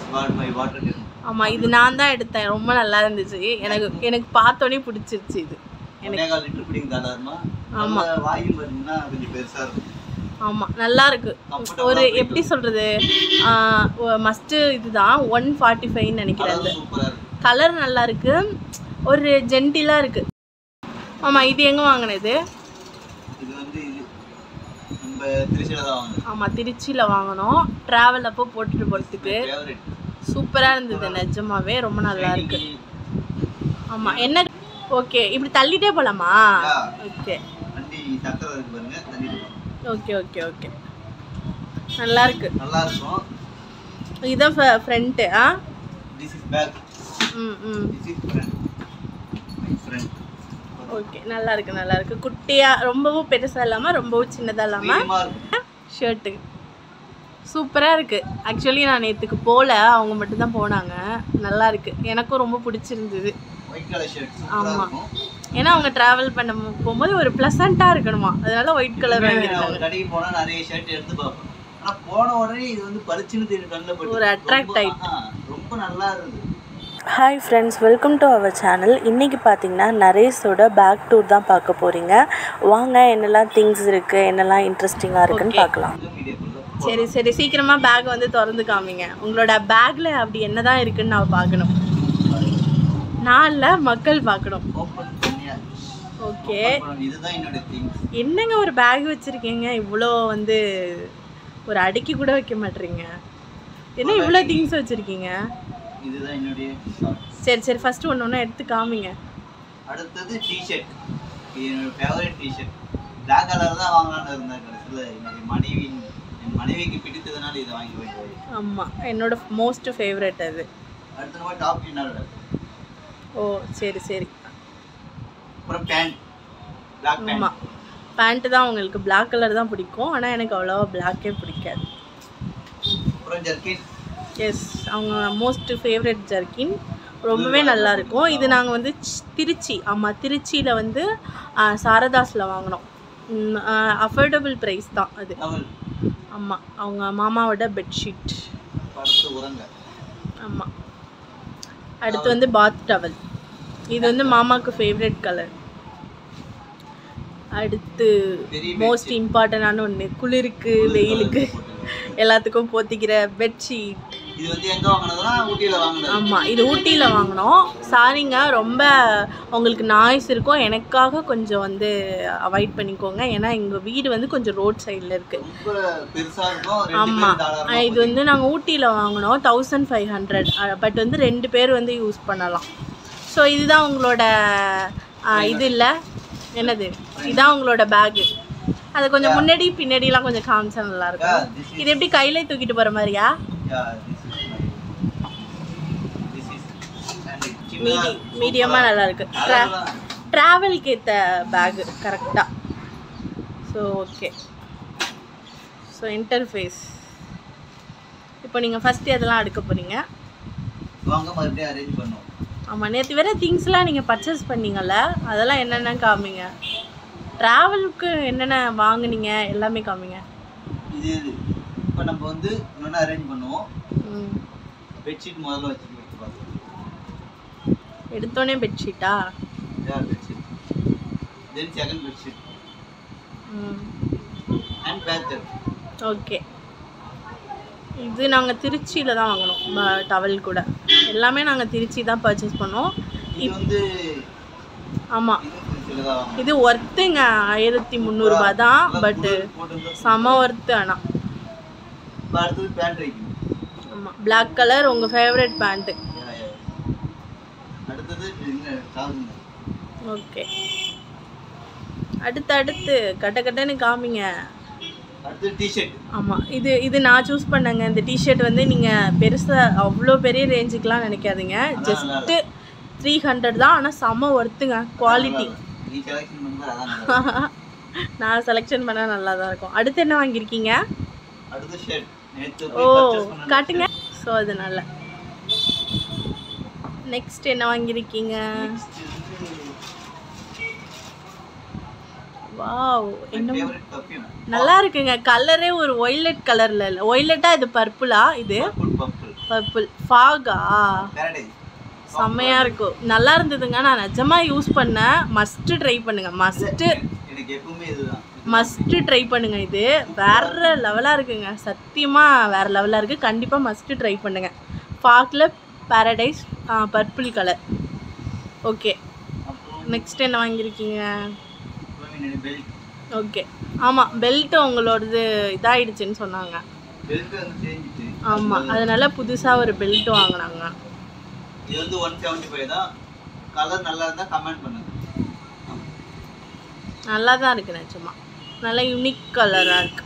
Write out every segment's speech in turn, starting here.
What my water can ஆமாம் இது நான் தான் எடுத்தேன் ரொம்ப நல்லா இருந்துச்சு எனக்கு எனக்கு பார்த்தோன்னே பிடிச்சிருச்சு இது எனக்கு ஒன்னே கால் லிட்டர் பிடிக்கும் தாராளமா ஆமா. நல்ல வாயில் பார்த்தீங்கன்னா கொஞ்சம் பெருசா இருக்கும் ஆமாம் நல்லா இருக்கு Comfortable-ஆ ஒரு போயிட்டு எப்படி சொல்கிறது மஸ்ட்டு இதுதான் ஒன் ஃபார்ட்டி ஃபைவ்னு நினைக்கிறேன் அதாவது சூப்பரா இருக்கும் கலர் நல்லா இருக்கு ஒரு ஜென்டிலாக இருக்கு ஆமாம் இது எங்கே வாங்கினது இது வந்து இது நம்ம திருச்சியில தான் வாங்கணும் ஆமாம் திருச்சியில் வாங்கினோம் ட்ராவல் அப்போ போட்டுட்டு போகிறதுக்கு ஃபேவரட் சூப்பராக இருந்தது நிஜமாவே ரொம்ப நல்லா இருக்கு ஆமாம் என்ன ஓகே இப்படி தள்ளிட்டே போகலாமா ஓகே வண்டி சக்கரை இருக்கு பாருங்க தண்ணிட்டு போகும். ஓகே ஓகே ஓகே நல்லா இருக்கு நல்லா இருக்கும் இதுதான் front ah this is back hmm hmm this is front my front okay நல்லா இருக்கு நல்லா இருக்கு குட்டியாக ரொம்பவும் பெருசாக இல்லாமல் ரொம்பவும் சின்னதாக இல்லாமல் மீடியமா இருக்கும் ஷர்ட்டு சூப்பராக இருக்குது ஆக்சுவலி நான் நேற்றுக்கு போகல அவங்க மட்டும்தான் போனாங்க நல்லா இருக்கு எனக்கும் ரொம்ப பிடிச்சிருந்தது ஒயிட் கலர் ஷர்ட் சூப்பரா ஆமா. இருக்கும் ஏன்னா அவங்க ட்ராவல் பண்ண மு- போகும்போது ஒரு ப்ளசண்ட்டாக இருக்கணுமா அதனால ஒயிட் கலர் நான் வாங்கியிருக்காங்க ஒரு கடைக்கு போனா நிறைய ஷர்ட் எடுத்து பார்ப்பேன் ஆனா போன உடனே இது வந்து பளிச்சுன்னு தெரியும் கண்ணில் பட்டு ஒரு attract ரொம்ப- ஆயிட்டு. ஆ, ரொம்ப நல்லா இருந்தது hi friends welcome to our channel இன்றைக்கி பார்த்தீங்கன்னா நரேஸோட பேக் டூர் தான் பார்க்க போகிறீங்க வாங்க என்னெல்லாம் திங்ஸ் இருக்குது என்னெல்லாம் இன்ட்ரெஸ்டிங்காக இருக்குன்னு Okay. பார்க்கலாம் மீடியக்குள்ள சரி சரி சீக்கிரமாக பேக் வந்து திறந்து காமிங்க உங்களோட பேக்கில் அப்படி என்னதான் இருக்குன்னு நான் பார்க்கணும் நான் இல்லை மக்கள் பார்க்கணும் ஓப்பன் பண்ணியா ஓகே அப்புறம் இதுதான் என்னோட திங்ஸ் என்னங்க ஒரு பேக் வச்சுருக்கீங்க இவ்வளோ வந்து ஒரு அடுக்கி கூட வைக்க மாட்டீங்க என்ன இவ்வளோ திங்ஸ் வச்சுருக்கீங்க இதுதான் என்னுடைய ஷார்ட் சரி சரி ஃபஸ்ட்டு ஒன்று ஒன்று எடுத்து காமிங்க அடுத்தது டிஷர்ட் இது என்னோட ஃபேவரட் டிஷர்ட் பிளாக் கலர் தான் வாங்கலாம்னு இருந்தேன் கடைசியில் என்னுடைய மனைவியின் என் மனைவிக்கு பிடித்ததுனால இதை வாங்கி போய் ஆமாம் என்னோட மோஸ்ட் ஃபேவரட் அது அடுத்த நம்ம டாப் இன்னர் ஓ சரி சரி அப்புறம் பேண்ட் பிளாக் பேண்ட் ஆமாம் பேண்ட்டு தான் உங்களுக்கு Black கலர் தான் பிடிக்கும் ஆனால் எனக்கு அவ்வளோவா பிளாக்கே பிடிக்காது அப்புறம் ஜர்க்கின் எஸ் அவங்க மோஸ்ட் ஃபேவரட் ஜர்க்கின் ரொம்பவே நல்லா இருக்கும் இது நாங்கள் வந்து சி- திருச்சி ஆமாம் திருச்சியில் வந்து சாரதாஸில் வாங்கினோம் அஃபோர்டபுள் ப்ரைஸ் தான் அது டவல் ஆமாம் அவங்க மாமாவோட பெட்ஷீட் படுத்து உறங்க ஆமாம் அடுத்து வந்து பாத் டவல் இது வந்து மாமாவுக்கு ஃபேவரட் கலர் அடுத்து பெரிய மோஸ்ட் இம்பார்ட்டண்டான ஒன்று குளிருக்கு வெயிலுக்கு எல்லாத்துக்கும் போத்திக்கிற பெட்ஷீட் இது வந்து எங்க வாங்கினதுன்னா ஊட்டியில வாங்கினது ஆமாம் இது ஊட்டியில் வாங்கினோம் சாரிங்க ரொம்ப உங்களுக்கு நாய்ஸ் இருக்கும் எனக்காக கொஞ்சம் வந்து அவாய்ட் பண்ணிக்கோங்க ஏன்னா எங்கள் வீடு வந்து கொஞ்சம் ரோட் சைடில் இருக்குது ரொம்ப பெருசா இருக்கும் ரெண்டு ஆமாம் பேரும் தாராளமா இது வந்து நாங்கள் ஊட்டியில் வாங்கினோம் தௌசண்ட் ஃபைவ் ஹண்ட்ரட் பட் வந்து ரெண்டு பேர் வந்து யூஸ் பண்ணலாம் ஸோ இதுதான் உங்களோட ஆ, இது இல்லை என்னது இதான் உங்களோட பேகு அதை கொஞ்சம் முன்னாடி பின்னாடிலாம் கொஞ்சம் காமிச்சா நல்லா Yeah, இருக்கும் this is- இது எப்படி கையில தூக்கிட்டு போகிற மாதிரியா Yeah, this is my- this is- and சின்னதா மீடி இருக்கும். மீடியமாக நல்லா இருக்கு ட்ரா அதெல்லாம் ட்ராவல்க்கு ஏற்ற பேகு கரெக்டாக ஸோ ஓகே ஸோ இன்டர்ஃபேஸ் இப்போ நீங்கள் ஃபஸ்ட்டு எதெல்லாம் எடுக்க போகிறீங்க வாங்க மறுபடியும் அரேஞ்ச் பண்ணுவோம் ஆமாம் நேற்று வேறு திங்ஸ்லாம் நீங்கள் பர்ச்சேஸ் பண்ணீங்கல்ல அதெல்லாம் என்னென்ன காமிங்க ட்ராவலுக்கு என்னென்ன வாங்குனீங்க எல்லாமே காமிங்க இது இது இப்போ நம்ம வந்து இன்னொன்று அரேஞ்ச் பண்ணுவோம் ம் பெட்ஷீட் முதல்ல வச்சு வச்சு பார்க்கலாம் எடுத்தோடனே பெட்ஷீட்டா Yeah, bedsheet then second bedsheet hmm and பேத்தர் ஓகே இது நாங்கள் திருச்சியில் தான் வாங்கினோம் டவல் கூட எல்லாமே நாங்கள் திருச்சி தான் பர்ச்சேஸ் பண்ணோம் இது வந்து ஆமாம் இது திருச்சியில் தான் வாங்கணும். இது ஒர்த்துங்க ஆயிரத்தி முந்நூறுரூபா தான் பட்டு போட்டு செம ஒர்த்து ஆனால் இப்போ அடுத்தது பேண்ட் வைக்கணும் ஆமாம் Black கலர் உங்கள் ஃபேவரட் பேண்ட்டு Yeah, yeah. அடுத்தது இந்த சாகுங்க ஓகே அடுத்து அடுத்து கட்ட கட்டன்னு காமிங்க அடுத்தது டிஷர்ட் ஆமாம் இது இது நான் சூஸ் பண்ணேங்க இந்த டிஷர்ட் வந்து நீங்கள் பெருசாக அவ்வளோ பெரிய ரேஞ்சுக்கெலாம் நினைக்காதீங்க ஜஸ்ட்டு த்ரீ ஹண்ட்ரட் தான் ஆனால் செம்ம ஒர்த்துங்க குவாலிட்டி நீ செலக்ஷன் பண்ணுறது அதான் நல்லா இருக்கும். நான் செலெக்ஷன் பண்ணால் நல்லா தான் இருக்கும் அடுத்து என்ன வாங்கியிருக்கீங்க அடுத்த ஷர்ட் நேற்று ஓ போய் பர்ச்சேஸ் பண்ண காட்டுங்க ஸோ அதனால நெக்ஸ்ட் என்ன வாங்கியிருக்கீங்க வாவ் என்ன ஃபேவரட் பர்ஃப்யூம் நல்லா இருக்குங்க கலரே ஒரு ஒய்லட் கலர்ல இல்லை ஒய்லட்டா இது பர்பிளா இது பர்பிள் பர்பிள் பர்பிள் ஃபாகா பேரடைஸ் செம்மையா இருக்கும் நல்லா இருந்ததுங்க நான் நிஜமா யூஸ் பண்ணேன் மஸ்ட் ட்ரை பண்ணுங்க மஸ்ட் எனக்கு எப்பவுமே இதுதான் மஸ்ட் ட்ரை பண்ணுங்க இது வேற லெவலா இருக்குங்க சத்தியமா வேற லெவலா இருக்கு கண்டிப்பா மஸ்ட் ட்ரை பண்ணுங்க ஃபாக்ல பாரடைஸ் பர்பிள் கலர் ஓகே அப்புறம் நெக்ஸ்ட் என்ன வாங்கியிருக்கீங்க பெல்ட் ஓகே ஆமாம் பெல்ட் உங்களோடது இதாயிடுச்சுன்னு சொன்னாங்க பெல்ட் வந்து சேஞ்சிட்டு ஆமாம் அதனால புதுசாக ஒரு பெல்ட் வாங்கினாங்க இது வந்து ஒன் செவன்ட்டி ஃபைவ் தான் கலர் நல்லா இருந்தா கமெண்ட் பண்ணுங்க நல்லா தான் இருக்கு நிஜமா நல்லா யூனிக் கலராக இருக்கு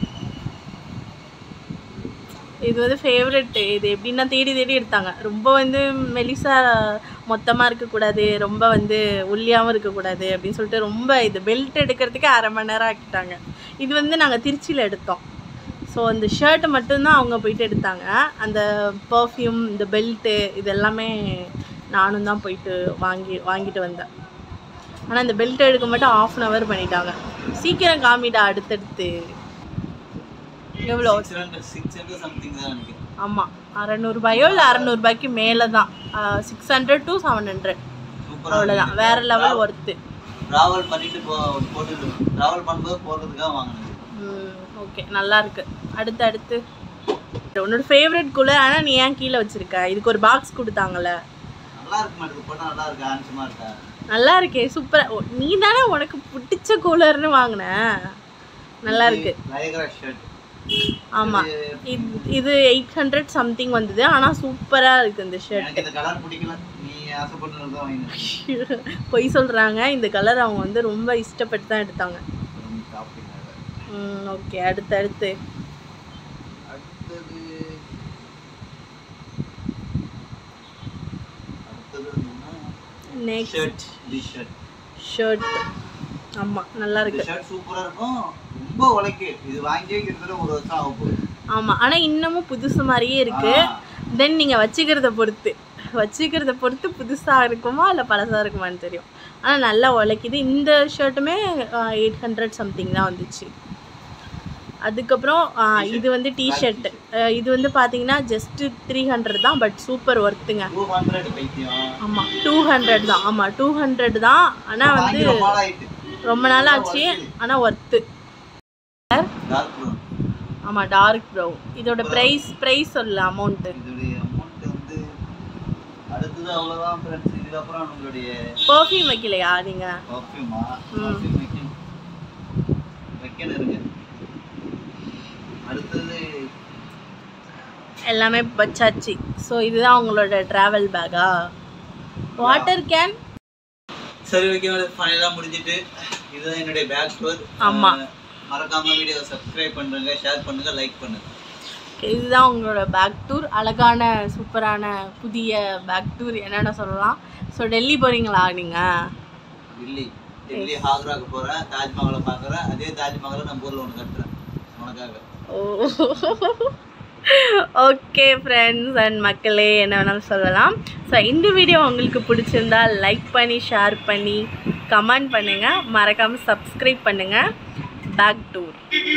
இது வந்து ஃபேவரெட் இது எப்படின்னா தேடி தேடி எடுத்தாங்க ரொம்ப வந்து மெலிசா மொத்தமாக இருக்கக்கூடாது ரொம்ப வந்து ஒல்லியாகவும் இருக்கக்கூடாது அப்படின்னு சொல்லிட்டு ரொம்ப இது பெல்ட் எடுக்கிறதுக்கு அரை மணி நேரம் ஆக்கிட்டாங்க இது வந்து நாங்கள் திருச்சியில் எடுத்தோம் ஸோ அந்த ஷர்ட் மட்டும்தான் அவங்க போயிட்டு எடுத்தாங்க அந்த பர்ஃப்யூம் இந்த பெல்ட்டு இது எல்லாமே நானும் தான் போயிட்டு வாங்கி வாங்கிட்டு வந்தேன் ஆனால் இந்த பெல்ட் எடுக்க மட்டும் ஆஃப் அன் ஹவர் பண்ணிட்டாங்க சீக்கிரம் காமிடா அடுத்தடுத்து எவ்வளோ six hundred six hundred something தான் நினைக்கிறேன் ஆமாம் அறநூறுபாயோ இல்லை அறநூறுபாய்க்கு மேலே தான் six hundred to seven hundred சூப்பராக அவ்வளோதான் வேற லெவல் ஒர்த்து ட்ராவல் பண்ணிட்டு போ போட்டு ட்ராவல் பண்ணும்போது போடுறதுக்காக வாங்கினது ஓகே நல்லா இருக்கு அடுத்து அடுத்து உன்னோட ஃபேவரட் கூலர் ஆனால் நீ ஏன் கீழே வச்சிருக்க இதுக்கு ஒரு பாக்ஸ் கொடுத்தாங்கல்ல நல்லா இருக்கு மாட்டுக்கு போட்டால் நல்லா இருக்கு ஆன்சமாக இருக்கா நல்லா இருக்கே சூப்பராக நீ தானே உனக்கு பிடிச்ச கூலர்னு வாங்கின நல்லா இருக்கு லயக்ரா ஷர்ட் ஆமாம் இது இது எயிட் ஹண்ட்ரட் சம்திங் வந்தது ஆனால் சூப்பராக இருக்குது இந்த ஷர்ட் எனக்கு இந்த கலர் பிடிக்கல நீ ஆசைப்பட்டு தான் வாங்கினேன் பொய் சொல்கிறாங்க இந்த கலர் அவங்க வந்து ரொம்ப இஷ்டப்பட்டு தான் எடுத்தாங்க ம் ஓகே அடுத்து அடுத்து அடுத்தது அடுத்தது next shirt T shirt shirt ஆமாம் நல்லா இந்த இருக்கு ஷர்ட் சூப்பரா இருக்கும் ரொம்ப உழைக்கு இது வாங்கியே கிட்டத்தட்ட ஒரு வருஷம் ஆக போகுது ஆமாம் ஆனால் இன்னமும் புதுசு மாதிரியே இருக்கு ஆ. தென் நீங்கள் வச்சுக்கிறத பொறுத்து வச்சுக்கிறத பொறுத்து புதுசாக இருக்குமா இல்லை பழசாக இருக்குமான்னு தெரியும் ஆனால் நல்லா உழைக்குது இந்த ஷர்ட்டுமே எயிட் ஹண்ட்ரட் சம்திங் தான் வந்துச்சு அதுக்கப்புறம் ஆ, இது வந்து டிஷர்ட் இது வந்து பார்த்தீங்கன்னா ஜஸ்ட் த்ரீ ஹண்ட்ரட் தான் பட் சூப்பர் ஒர்த்துங்க டூ ஹண்ட்ரட் பைத்தியம் ஆமாம் டூ ஹண்ட்ரட் தான் ஆமாம் டூ ஹண்ட்ரட் தான் ஆனால் வந்து வாங்கி ரொம்ப நாள் ஆயிட்டு ரொம்ப நாள் ஆச்சு ஆனால் ஒர்த்து டார்க் ப்ரௌன் ஆமாம் டார்க் ப்ரௌன் இதோட ப்ரைஸ் ப்ரைஸ் சொல்லல அமௌண்ட்டு இதோடைய அமௌண்ட் வந்து அடுத்தது அவ்வளோதான் ஃப்ரெண்ட்ஸ் இதுக்கப்புறம் நம்மளுடைய பர்ஃப்யூம் வைக்கலையா நீங்கள் பர்ஃப்யூமா ம். பர்ஃப்யூம் வைக்கணும் வைக்கணும் இருக்கு அடுத்தது எல்லாமே வச்சாச்சு ஸோ இதுதான் உங்களோட ட்ராவல் பேக்கா வாட்டர் கேன் சரி ஓகே ஃபைனலாக முடிஞ்சிட்டு இதுதான் என்னுடைய பேக் டூர் ஆமா. மறக்காம வீடியோவை சப்ஸ்கிரைப் பண்ணுங்க ஷேர் பண்ணுங்க லைக் பண்ணுங்க இதுதான் உங்களோட பேக் டூர் அழகான சூப்பரான புதிய பேக் டூர் என்னென்ன சொல்லலாம் ஸோ டெல்லி போகிறீங்களா நீங்கள் டெல்லி டெல்லி ஆக்ராக்கு போகிறேன் தாஜ்மஹாலை பார்க்குறேன் அதே தாஜ்மஹாலை நம்ம ஊரில் ஒன்று கட்டுறேன் உனக்காக ஓ ஓகே ஃப்ரெண்ட்ஸ் அண்ட் மக்களே என்ன வேணாலும் சொல்லலாம் ஸோ இந்த வீடியோ உங்களுக்கு பிடிச்சிருந்தா லைக் பண்ணி ஷேர் பண்ணி கமெண்ட் பண்ணுங்கள் மறக்காமல் சப்ஸ்கிரைப் பண்ணுங்கள் பேக் டூர்